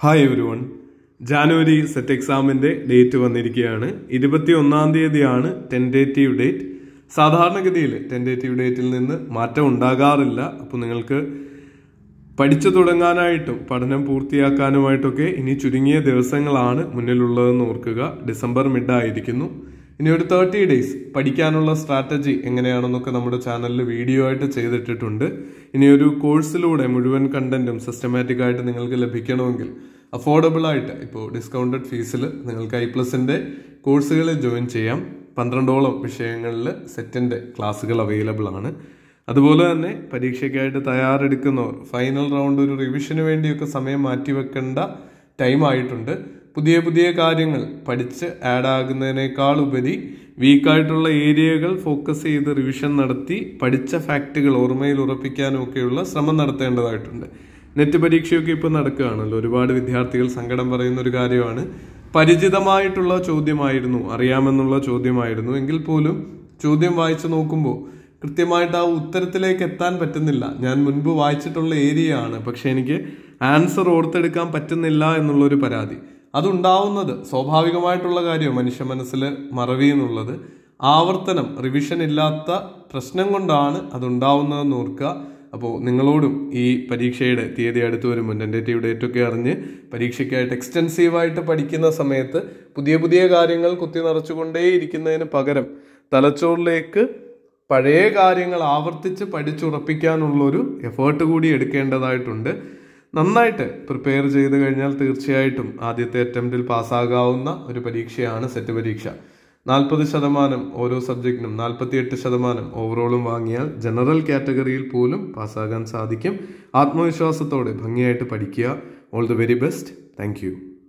hi everyone January SET എക്സാമിന്റെ date വന്നിരിക്കുകയാണ് ഇരുപത്തി ഒന്നാം തീയതിയാണ് ടെൻഡേറ്റീവ് ഡേറ്റ് സാധാരണഗതിയിൽ ടെൻഡേറ്റീവ് ഡേറ്റിൽ നിന്ന് മാറ്റം ഉണ്ടാകാറില്ല അപ്പോൾ നിങ്ങൾക്ക് പഠിച്ചു തുടങ്ങാനായിട്ടും പഠനം പൂർത്തിയാക്കാനുമായിട്ടൊക്കെ ഇനി ചുരുങ്ങിയ ദിവസങ്ങളാണ് മുന്നിലുള്ളതെന്ന് ഓർക്കുക ഡിസംബർ മിഡ് ആയിരിക്കുന്നു ഇനി ഒരു തേർട്ടി ഡേയ്സ് പഠിക്കാനുള്ള സ്ട്രാറ്റജി എങ്ങനെയാണെന്നൊക്കെ നമ്മുടെ ചാനലിൽ വീഡിയോ ആയിട്ട് ചെയ്തിട്ടിട്ടുണ്ട് ഇനി ഒരു കോഴ്സിലൂടെ മുഴുവൻ കണ്ടന്റും സിസ്റ്റമാറ്റിക് ആയിട്ട് നിങ്ങൾക്ക് ലഭിക്കണമെങ്കിൽ അഫോർഡബിൾ ആയിട്ട് ഇപ്പോൾ ഡിസ്കൗണ്ടഡ് ഫീസിൽ നിങ്ങൾക്ക് ഐ പ്ലസിന്റെ കോഴ്സുകളിൽ ജോയിൻ ചെയ്യാം പന്ത്രണ്ടോളം വിഷയങ്ങളിൽ സെറ്റിന്റെ ക്ലാസ്സുകൾ അവൈലബിൾ ആണ് അതുപോലെ തന്നെ പരീക്ഷയ്ക്കായിട്ട് തയ്യാറെടുക്കുന്നവർ ഫൈനൽ റൗണ്ട് ഒരു റിവിഷന് വേണ്ടിയൊക്കെ സമയം മാറ്റിവെക്കേണ്ട ടൈം ആയിട്ടുണ്ട് പുതിയ പുതിയ കാര്യങ്ങൾ പഠിച്ച് ആഡ് ആകുന്നതിനേക്കാൾ ഉപരി വീക്കായിട്ടുള്ള ഏരിയകൾ ഫോക്കസ് ചെയ്ത് റിവിഷൻ നടത്തി പഠിച്ച ഫാക്റ്റുകൾ ഓർമ്മയിൽ ഉറപ്പിക്കാനും ഒക്കെയുള്ള ശ്രമം നടത്തേണ്ടതായിട്ടുണ്ട് നെറ്റ് പരീക്ഷയൊക്കെ ഇപ്പോൾ നടക്കുകയാണല്ലോ ഒരുപാട് വിദ്യാർത്ഥികൾ സങ്കടം പറയുന്ന ഒരു കാര്യമാണ് പരിചിതമായിട്ടുള്ള ചോദ്യമായിരുന്നു അറിയാമെന്നുള്ള ചോദ്യമായിരുന്നു എങ്കിൽ പോലും ചോദ്യം വായിച്ചു നോക്കുമ്പോൾ കൃത്യമായിട്ട് ആ ഉത്തരത്തിലേക്ക് എത്താൻ പറ്റുന്നില്ല ഞാൻ മുൻപ് വായിച്ചിട്ടുള്ള ഏരിയ ആണ് പക്ഷെ എനിക്ക് ആൻസർ ഓർത്തെടുക്കാൻ പറ്റുന്നില്ല എന്നുള്ളൊരു പരാതി അതുണ്ടാവുന്നത് സ്വാഭാവികമായിട്ടുള്ള കാര്യം മനുഷ്യ മനസ്സിൽ മറവി എന്നുള്ളത് ആവർത്തനം റിവിഷൻ ഇല്ലാത്ത പ്രശ്നം കൊണ്ടാണ് അതുണ്ടാവുന്നതെന്ന് ഓർക്കുക അപ്പോൾ നിങ്ങളോടും ഈ പരീക്ഷയുടെ തീയതി അടുത്ത് വരുമ്പോൾ ടെൻറ്റേറ്റീവ് ഡേറ്റ് ഒക്കെ അറിഞ്ഞ് പരീക്ഷയ്ക്കായിട്ട് എക്സ്റ്റെൻസീവായിട്ട് പഠിക്കുന്ന സമയത്ത് പുതിയ പുതിയ കാര്യങ്ങൾ കുത്തി നിറച്ചുകൊണ്ടേ ഇരിക്കുന്നതിന് പകരം തലച്ചോറിലേക്ക് പഴയ കാര്യങ്ങൾ ആവർത്തിച്ച് പഠിച്ചുറപ്പിക്കാനുള്ളൊരു എഫേർട്ട് കൂടി എടുക്കേണ്ടതായിട്ടുണ്ട് നന്നായിട്ട് പ്രിപ്പയർ ചെയ്ത് കഴിഞ്ഞാൽ തീർച്ചയായിട്ടും ആദ്യത്തെ അറ്റംപ്റ്റിൽ പാസ്സാകാവുന്ന ഒരു പരീക്ഷയാണ് സെറ്റ് പരീക്ഷ നാൽപ്പത് ശതമാനം ഓരോ സബ്ജക്റ്റിനും നാൽപ്പത്തിയെട്ട് ശതമാനം ഓവറോളും വാങ്ങിയാൽ ജനറൽ കാറ്റഗറിയിൽ പോലും പാസ്സാകാൻ സാധിക്കും ആത്മവിശ്വാസത്തോടെ ഭംഗിയായിട്ട് പഠിക്കുക all the very best thank